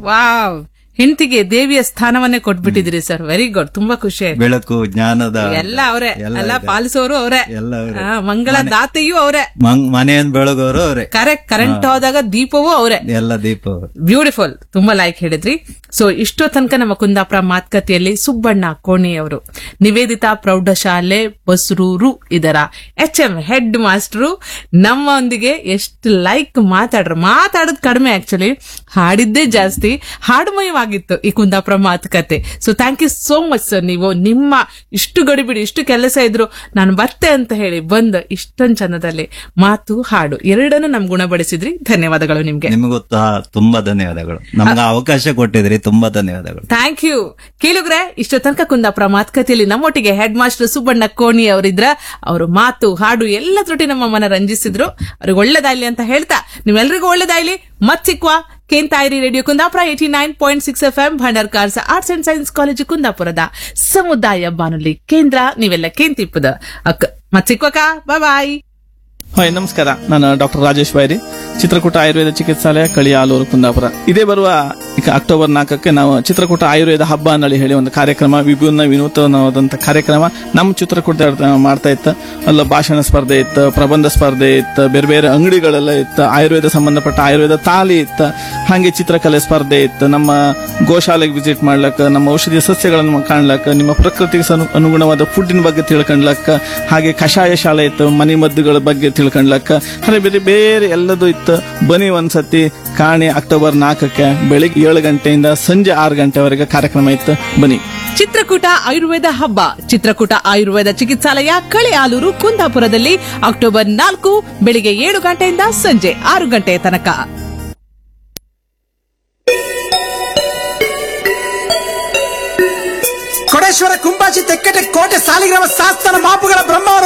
Wow ಹೆಂಡತಿಗೆ ದೇವಿಯ ಸ್ಥಾನವನ್ನೇ ಕೊಟ್ಬಿಟ್ಟಿದ್ರಿ ಸರ್ ವೆರಿ ಗುಡ್ ತುಂಬಾ ಖುಷಿ ಆಯ್ತು ಬೆಳಕು ಜ್ಞಾನದ ಎಲ್ಲ ಅವರೇ ಎಲ್ಲ ಎಲ್ಲ ಇದೆ. ಪಾಲಿಸೋರು ಅವರೇ ಎಲ್ಲ ಅವ್ರೇ. ಮಂಗಳ ದಾತೆಯೂ ಅವರೇ ಮಂಗ್- ಮನೆಯನ್ನು ಬೆಳಗೋರು ಅವರೇ ಕರೆಕ್ಟ್ ಕರೆಂಟ್ ಹೋದಾಗ ದೀಪವೂ ಅವರೇ ಎಲ್ಲ ದೀಪ ಅವ್ರೆ. ಬ್ಯೂಟಿಫುಲ್ ತುಂಬಾ ಲೈಕ್ ಹೇಳಿದ್ರಿ ಸೊ ಇಷ್ಟೋ ತನಕ ನಮ್ಮ ಕುಂದಾಪುರ ಮಾತುಕತೆಯಲ್ಲಿ ಸುಬ್ಬಣ್ಣ ಕೋಣಿ ಅವರು ನಿವೇದಿತಾ ಪ್ರೌಢಶಾಲೆ ಬಸ್ರೂರು ಇದರ ಎಚ್ ಎಂ ಹೆಡ್ ಮಾಸ್ಟರು ನಮ್ಮೊಂದಿಗೆ ಎಷ್ಟು ಲೈಕ್ ಮಾತಾಡ್ರು ಮಾತಾಡೋದು ಕಡಿಮೆ ಆಕ್ಚುಲಿ ಹಾಡಿದ್ದೇ ಜಾಸ್ತಿ ಹಾಡುಮಯವಾಗಿತ್ತು ಈ ಕುಂದಾಪುರ ಮಾತುಕತೆ so thank you so much sir ನೀವು ನಿಮ್ಮ ಇಷ್ಟು ಗಡಿಬಿಡಿ ಇಷ್ಟು ಕೆಲಸ ಇದ್ರು ನಾನು ಬರ್ತೆ ಅಂತ ಹೇಳಿ ಬಂದು ಇಷ್ಟೊಂದು ಚಂದದಲ್ಲಿ ಮಾತು ಹಾಡು ಎರಡನ್ನೂ ನಮ್ ಗುಣಪಡಿಸಿದ್ರಿ ಧನ್ಯವಾದಗಳು ನಿಮ್ಗೆ ನಿಮಗೂ ತ- ತುಂಬಾ ಧನ್ಯವಾದಗಳು ನಮ್ಗೆ ಅವಕಾಶ ಕೊಟ್ಟಿದ್ರಿ ತುಂಬಾ ಧನ್ಯವಾದಗಳು ಥ್ಯಾಂಕ್ ಯು ಕೇಳುಗ್ರೆ ಇಷ್ಟು ತನಕ ಕುಂದಾಪುರ ಮಾತುಕತೆಯಲ್ಲಿ ನಮ್ಮೊಟ್ಟಿಗೆ ಹೆಡ್ ಮಾಸ್ಟರ್ ಸುಬ್ಬಣ್ಣ ಕೋಣಿ ಅವರಿದ್ರ ಅವರು ಮಾತು ಹಾಡು ಎಲ್ಲ ತ್ರುಟಿ ನಮ್ಮ ಮನ ರಂಜಿಸಿದ್ರು ಅವ್ರಿಗೆ ಒಳ್ಳೇದಾಗ್ಲಿ ಅಂತ ಹೇಳ್ತಾ ನಿಮ್ಮೆಲ್ರಿಗೂ ಒಳ್ಳೇದಾಗ್ಲಿ ಮತ್ ಸಿಕ್ವಾ ಕೇಂತಾಯಿರಿ radio Kundapura eighty nine point six F M Bhandarkars arts and science college ಕುಂದಾಪುರದ ಸಮುದಾಯ ಬಾನುಲಿ ಕೇಂದ್ರ ನೀವೆಲ್ಲ ಕೇಂತಿಪ್ಪದ ಅಕ್ಕ ಮತ್ ಸಿಕ್ವಕ ಬಾಯ್ ಹಾಯ್ ನಮಸ್ಕಾರ ನಾನು ಡಾಕ್ಟರ್ ರಾಜೇಶ್ ಬೈರಿ ಚಿತ್ರಕೂಟ ಆಯುರ್ವೇದ ಚಿಕಿತ್ಸಾಲಯ ಕಳಿಯಾಲೂರು ಕುಂದಾಪುರ ಇದೇ ಬರುವ ಈಗ ಅಕ್ಟೋಬರ್ ನಾಲ್ಕಕ್ಕೆ ನಾವು ಚಿತ್ರಕೂಟ ಆಯುರ್ವೇದ ಹಬ್ಬ ಅನ್ನಳಿ ಹೇಳಿ ಒಂದು ಕಾರ್ಯಕ್ರಮ ವಿಭಿನ್ನ ವಿನೂತನವಾದಂತ ಕಾರ್ಯಕ್ರಮ ನಮ್ಮ ಚಿತ್ರಕೂಟ ಮಾಡ್ತಾ ಇತ್ತು ಅಲ್ಲ ಭಾಷಣ ಸ್ಪರ್ಧೆ ಇತ್ತು ಪ್ರಬಂಧ ಸ್ಪರ್ಧೆ ಇತ್ತು ಬೇರೆ ಬೇರೆ ಅಂಗಡಿಗಳೆಲ್ಲ ಇತ್ತು ಆಯುರ್ವೇದ ಸಂಬಂಧಪಟ್ಟ ಆಯುರ್ವೇದ ತಾಲಿ ಇತ್ತು ಹಾಗೆ ಚಿತ್ರಕಲೆ ಸ್ಪರ್ಧೆ ಇತ್ತು ನಮ್ಮ ಗೋಶಾಲೆಗೆ ವಿಸಿಟ್ ಮಾಡ್ಲಕ್ಕ ನಮ್ಮ ಔಷಧೀಯ ಸಸ್ಯಗಳನ್ನು ಕಾಣ್ಲಕ್ಕ ನಿಮ್ಮ ಪ್ರಕೃತಿಗೆ ಸನು- ಅನುಗುಣವಾದ ಫುಡ್ಡಿನ ಬಗ್ಗೆ ತಿಳ್ಕೊಂಡ್ಲಕ್ಕ ಹಾಗೆ ಕಷಾಯ ಶಾಲೆ ಇತ್ತು ಮನೆ ಮದ್ದುಗಳ ಬಗ್ಗೆ ತಿಳ್ಕೊಂಡ್ಲಕ್ಕ ಹಾಗೆ ಬೇರೆ ಬೇರೆ ಎಲ್ಲದೂ ಇತ್ತು ಬನ್ನಿ ಒಂದ್ಸತಿ ಕಾಣಿ ಅಕ್ಟೋಬರ್ ನಾಲ್ಕಕ್ಕೆ ಬೆಳಿಗ್ಗೆ ಏಳು ಗಂಟೆಯಿಂದ ಸಂಜೆ ಆರು ಗಂಟೆವರೆಗೆ ಕಾರ್ಯಕ್ರಮ ಇತ್ತು ಬನ್ನಿ ಚಿತ್ರಕೂಟ ಆಯುರ್ವೇದ ಹಬ್ಬ ಚಿತ್ರಕೂಟ ಆಯುರ್ವೇದ ಚಿಕಿತ್ಸಾಲಯ ಕಳೆಯಾಲೂರು ಕುಂದಾಪುರದಲ್ಲಿ ಅಕ್ಟೋಬರ್ ನಾಲ್ಕು ಬೆಳಿಗ್ಗೆ ಏಳು ಗಂಟೆಯಿಂದ ಸಂಜೆ ಆರು ಗಂಟೆಯ ತನಕ ಕೊಡೇಶ್ವರ ಕುಂಬಾಜಿ ತೆಕ್ಕಟೆ ಕೋಟೆ ಸಾಲಿಗ್ರಾಮ ಸಾಸ್ತಾನ ಮಾಪುಗಳ ಬ್ರಹ್ಮ